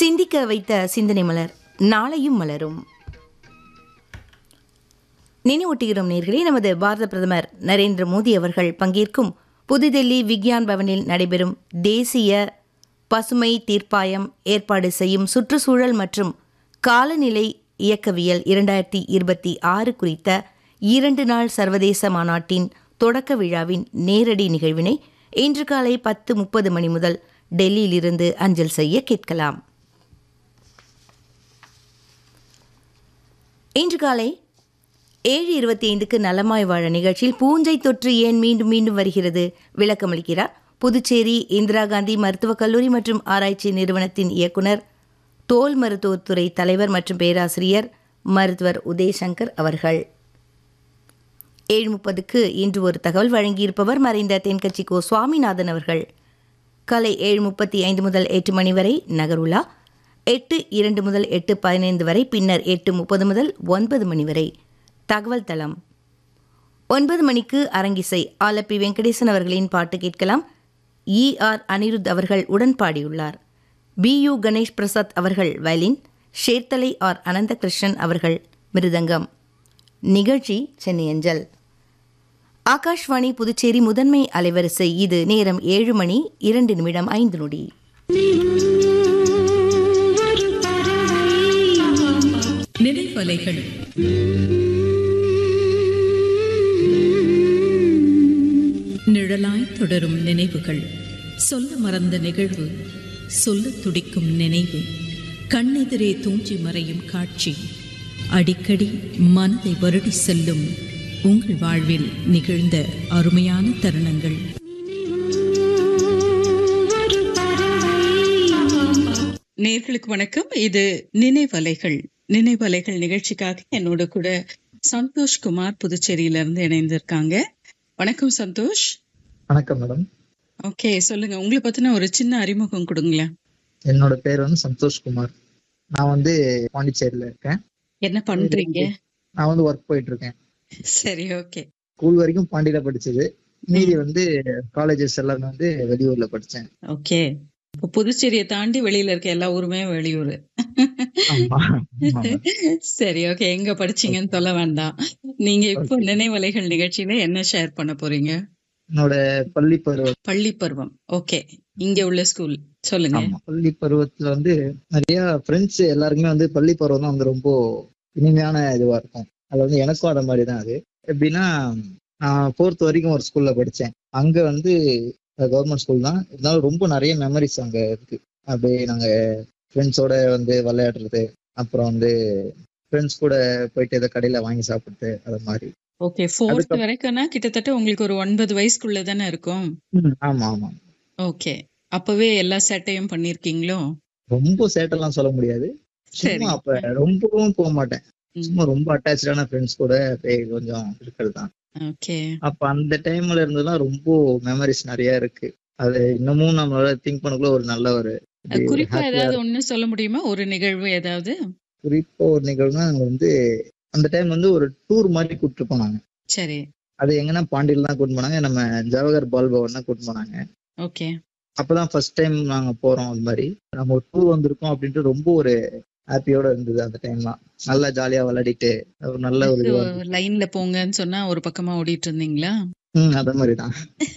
சிந்திக்க வைத்த சிந்தனை மலர் நாளையும் மலரும் நினைவூட்டுகிறோம் நேர்களே நமது பாரத பிரதமர் நரேந்திர மோடி அவர்கள் பங்கேற்கும் புதுடெல்லி விக்யான் பவனில் நடைபெறும் தேசிய பசுமை தீர்ப்பாயம் ஏற்பாடு செய்யும் சுற்றுச்சூழல் மற்றும் காலநிலை இயக்கவியல் இரண்டாயிரத்தி இருபத்தி ஆறு குறித்த இரண்டு நாள் சர்வதேச மாநாட்டின் தொடக்க விழாவின் நேரடி நிகழ்வினை இன்று காலை பத்து முப்பது மணி முதல் டெல்லியிலிருந்து அஞ்சல் செய்ய கேட்கலாம் இன்று காலை ஏழு இருபத்தி ஐந்துக்கு நலமாய் வாழ நிகழ்ச்சியில் பூஞ்சை தொற்று ஏன் மீண்டும் மீண்டும் வருகிறது விளக்கமளிக்கிறார் புதுச்சேரி இந்திரா காந்தி மருத்துவக் கல்லூரி மற்றும் ஆராய்ச்சி நிறுவனத்தின் இயக்குனர் தோல் மருத்துவத்துறை தலைவர் மற்றும் பேராசிரியர் மருத்துவர் உதயசங்கர் அவர்கள் ஏழு முப்பதுக்கு இன்று ஒரு தகவல் வழங்கியிருப்பவர் மறைந்த தென்கட்சி கோ சுவாமிநாதன் அவர்கள் காலை ஏழு முப்பத்தி ஐந்து முதல் எட்டு மணி வரை நகருலா எட்டு இரண்டு முதல் எட்டு பதினைந்து வரை பின்னர் எட்டு முப்பது முதல் ஒன்பது மணி வரை தகவல் தளம் ஒன்பது மணிக்கு அரங்கிசை ஆலப்பி வெங்கடேசன் அவர்களின் பாட்டு கேட்கலாம் இ ஆர் அனிருத் அவர்கள் உடன் பாடியுள்ளார் பி யு கணேஷ் பிரசாத் அவர்கள் வயலின் ஷேர்தலை ஆர் அனந்தகிருஷ்ணன் அவர்கள் மிருதங்கம் நிகழ்ச்சி சென்னை அஞ்சல் ஆகாஷ்வாணி புதுச்சேரி முதன்மை அலைவரிசை இது நேரம் ஏழு மணி இரண்டு நிமிடம் ஐந்து நொடி நினைவலைகள் நிழலாய் தொடரும் நினைவுகள் சொல்ல மறந்த நிகழ்வு சொல்ல துடிக்கும் நினைவு கண்ணெதிரே தூஞ்சி மறையும் காட்சி அடிக்கடி மனதை வருடி செல்லும் உங்கள் வாழ்வில் நிகழ்ந்த அருமையான தருணங்கள் நேர்களுக்கு வணக்கம் இது நினைவலைகள் நினைவலைகள் நிகழ்ச்சிக்காக என்னோட கூட சந்தோஷ் குமார் புதுச்சேரியில இருந்து இணைந்திருக்காங்க வணக்கம் சந்தோஷ் வணக்கம் மேடம் ஓகே சொல்லுங்க உங்களை பத்தின ஒரு சின்ன அறிமுகம் கொடுங்களேன் என்னோட பேர் வந்து சந்தோஷ் குமார் நான் வந்து பாண்டிச்சேரியில இருக்கேன் என்ன பண்றீங்க நான் வந்து ஒர்க் போயிட்டு இருக்கேன் சரி ஓகே ஸ்கூல் வரைக்கும் பாண்டியில படிச்சது மீதி வந்து காலேஜஸ் எல்லாமே வந்து வெளியூர்ல படிச்சேன் ஓகே இப்போ புதுச்சேரியை தாண்டி வெளியில இருக்க எல்லா ஊருமே வெளியூர் ஆமா ஆமா. சரி ஓகே எங்க படிச்சீங்கன்னு சொல்ல வேண்டாம் நீங்க இப்போ நினைவலைகள் நிகழ்ச்சியில என்ன ஷேர் பண்ண போறீங்க என்னோட பள்ளி பருவம் பள்ளி பருவம் ஓகே இங்க உள்ள ஸ்கூல் சொல்லுங்க ஆமா பள்ளி பருவத்துல வந்து நிறைய ஃப்ரெண்ட்ஸ் எல்லாருக்குமே வந்து பள்ளி பருவம் தான் வந்து ரொம்ப இனிமையான இதுவா இருக்கும் அது வந்து எனக்கும் அந்த மாதிரி தான் அது எப்படின்னா நான் ஃபோர்த் வரைக்கும் ஒரு ஸ்கூல்ல படிச்சேன் அங்க வந்து கவர்மெண்ட் ஸ்கூல் தான் இருந்தாலும் ரொம்ப நிறைய மெமரிஸ் அங்க இருக்கு அப்படியே நாங்க ஃப்ரெண்ட்ஸோட வந்து விளையாடுறது அப்புறம் வந்து ஃப்ரெண்ட்ஸ் கூட போயிட்டு ஏதோ கடையில வாங்கி சாப்பிடுறது அது மாதிரி ஓகே ஃபோர்த் அதுக்கப்~ வரைக்கும்னா கிட்டத்தட்ட உங்களுக்கு ஒரு ஒன்பது வயசுக்குள்ள தானே இருக்கும் ம், ஆமா ஆமா ஓகே அப்பவே எல்லா சேட்டையும் பண்ணிருக்கீங்களோ ரொம்ப சேட்டெல்லாம் சொல்ல முடியாது சரி சும்மா அப்ப ரொம்பவும் போக மாட்டேன் ம். சும்மா ரொம்ப அட்டாச்சான ஃப்ரெண்ட்ஸ் கூட அப்படியே கொஞ்சம் இருக்கிறது தான் ஓகே அப்ப அந்த டைம்ல இருந்தெல்லாம் ரொம்ப மெமரிஸ் நிறைய இருக்கு அது இன்னமும் நம்மளால திங்க் பண்ணக்குள்ள ஒரு நல்ல ஒரு அது இப்படி ஒரு குறிப்பா ஹாப்பியா ஏதாவது ஒண்ணு சொல்ல முடியுமா ஒரு நிகழ்வு ஏதாவது குறிப்பா ஒரு நிகழ்வுனா நாங்க வந்து அந்த டைம் வந்து ஒரு டூர் மாதிரி கூப்பிட்டு போனாங்க சரி அது எங்கன்னா பாண்டியில தான் கூட்டு போனாங்க நம்ம ஜவஹர் பால் பவன் தான் கூட்டு போனாங்க ஓகே அப்பதான் ஃபர்ஸ்ட் டைம் நாங்க போறோம் அது மாதிரி நம்ம ஒரு டூர் வந்திருக்கோம் அப்படின்ட்டு ரொம்ப ஒரு ஹாப்பியோட இருந்தது அந்த டைம்லாம் நல்லா ஜாலியா விளையாடிட்டு ஒரு நல்ல ஒரு இதுவா இருந்தது லைன்ல போங்கன்னு சொன்னா ஒரு பக்கமா ஓடிட்டு இருந்தீங்களா ம் அத மாதிரி தான்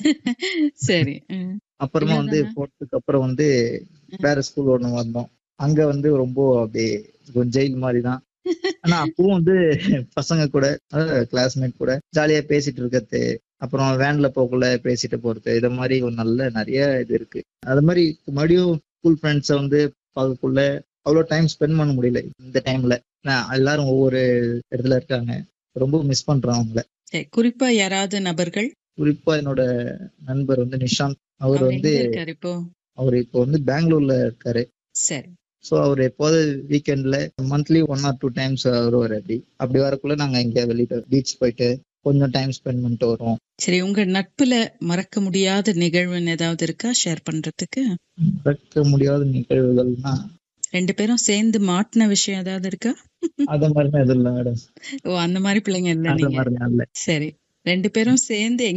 சரி ம். அப்புறமா வந்து இவ்வளவுதானா? போறதுக்கு அப்புறம் வந்து வேற ஸ்கூல் ஒண்ணு வந்தோம் அங்க வந்து ரொம்ப அப்படியே கொஞ்சம் ஜெயில் மாதிரி தான் ஆனா அப்பவும் வந்து பசங்க கூட கிளாஸ்மேட் கூட ஜாலியா பேசிட்டு இருக்கிறது அப்புறம் வேன்ல போகக்குள்ள பேசிட்டு போறது இது மாதிரி ஒரு நல்ல நிறைய இது இருக்கு அது மாதிரி மறுபடியும் ஸ்கூல் ஃப்ரெண்ட்ஸை வந்து பார்க்கக்குள்ள அவ்வளோ டைம் ஸ்பெண்ட் பண்ண முடியல இந்த டைம்ல எல்லாரும் ஒவ்வொரு இடத்துல இருக்காங்க ரொம்ப மிஸ் பண்றேன் அவங்கள சரி குறிப்பா யாராவது நபர்கள் குறிப்பா என்னோட நண்பர் வந்து நிஷாந்த் அவர் அவர் வந்து எங்க இருக்காரு இப்போ அவர் இப்போ வந்து பெங்களூர்ல இருக்காரு சரி ஸோ அவர் எப்போது வீக்கெண்ட்ல monthly one or two times வருவார் அப்படி அப்படி வரக்குள்ள நாங்க இங்க வெளியில பீச் போயிட்டு கொஞ்சம் டைம் ஸ்பெண்ட் பண்ணிட்டு வருவோம் சரி உங்க நட்புல மறக்க முடியாத நிகழ்வுன்னு ஏதாவது இருக்கா ஷேர் பண்றதுக்கு மறக்க முடியாத நிகழ்வுகள்னா ரெண்டு பேரும் சேர்ந்து மாட்டின விஷயம் ஏதாவது இருக்கா அத மாதிரிலாம் எதுவும் இல்லை மேடம் ஓ அந்த மாதிரி பிள்ளைங்க இல்ல அந்த நீங்க மாதிரிலாம் இல்லை சரி ரெண்டு பேரும் சேர்ந்து